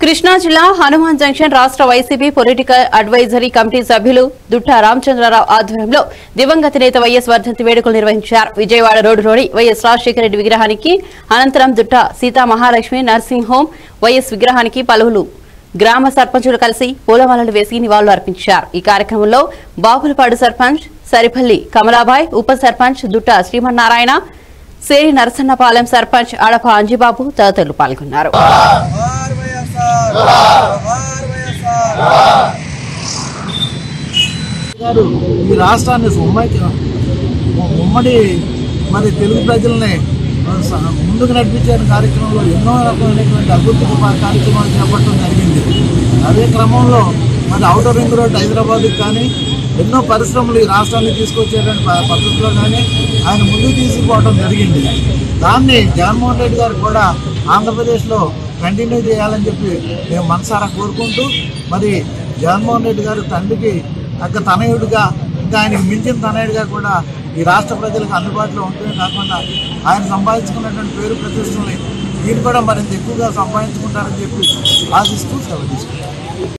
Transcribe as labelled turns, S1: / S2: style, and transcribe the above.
S1: కృష్ణా జిల్లా హనుమాన్ జంక్షన్ రాష్ట్ర YCP political advisory committee సభ్యులు దుట్టా రామచంద్రరావు ఆధ్వర్యంలో దివంగత నేత వైఎస్ వర్ధంతి వేడుకలు నిర్వహించారు విజయవాడ రోడ్డులోని వైఎస్ రాజశేఖర రెడ్డి విగ్రహానికి అనంతరం Dutta Sita Mahalakshmi nursing home YS విగ్రహానికి పలువురు గ్రామ సర్పంచులు కలిసి పూలమాలలు వేసి నివాళులు అర్పించారు ఈ కార్యక్రమంలో బాపులపాడు సర్పంచ్ సరిపల్లి కమలాబాయ్ ఉప సర్పంచ్ దుట్టా శ్రీమన్నారాయణ సేరి నరసన్నపాలెం సర్పంచ్ అడప అంజిబాబు తదితరులు పాల్గొన్నారు
S2: జోహార్ వైఎస్ఆర్ జోహార్ వైఎస్ఆర్
S3: గారు ఈ రాష్ట్రాన్ని ఉమ్మడి ఉమ్మడి మరి తెలుగు ప్రజల్ని స- ముందుకు నడిపించే కార్యక్రమంలో ఎన్నో రకమైనటువంటి అభివృద్ధి ప- కార్యక్రమాలు చేపట్టడం జరిగింది అదే క్రమంలో మరి ఔటర్ రింగ్ రోడ్ హైదరాబాద్కి కానీ ఎన్నో పరిశ్రమలు ఈ రాష్ట్రాన్ని తీసుకొచ్చేటువంటి ప- పద్ధతిలో కానీ ఆయన ముందుకు తీసుకుపోవడం జరిగింది దాన్ని జగన్మోహన్ రెడ్డి గారు కూడా ఆంధ్రప్రదేశ్లో కంటిన్యూ చేయాలని చెప్పి మేము మనసారా కోరుకుంటూ మరి జగన్మోహన్ రెడ్డి గారు తండ్రికి తగ్గ తనయుడిగా ఇంకా ఆయనకి మించిన తనయుడిగా కూడా ఈ రాష్ట్ర ప్రజలకు అందుబాటులో ఉంటూనే కాకుండా ఆయన సంపాదించుకున్నటువంటి పేరు ప్రతిష్టలని ఈయన కూడా మరింత ఎక్కువగా సంపాదించుకుంటారని చెప్పి ఆశిస్తూ సెలవు తీసుకుంటాం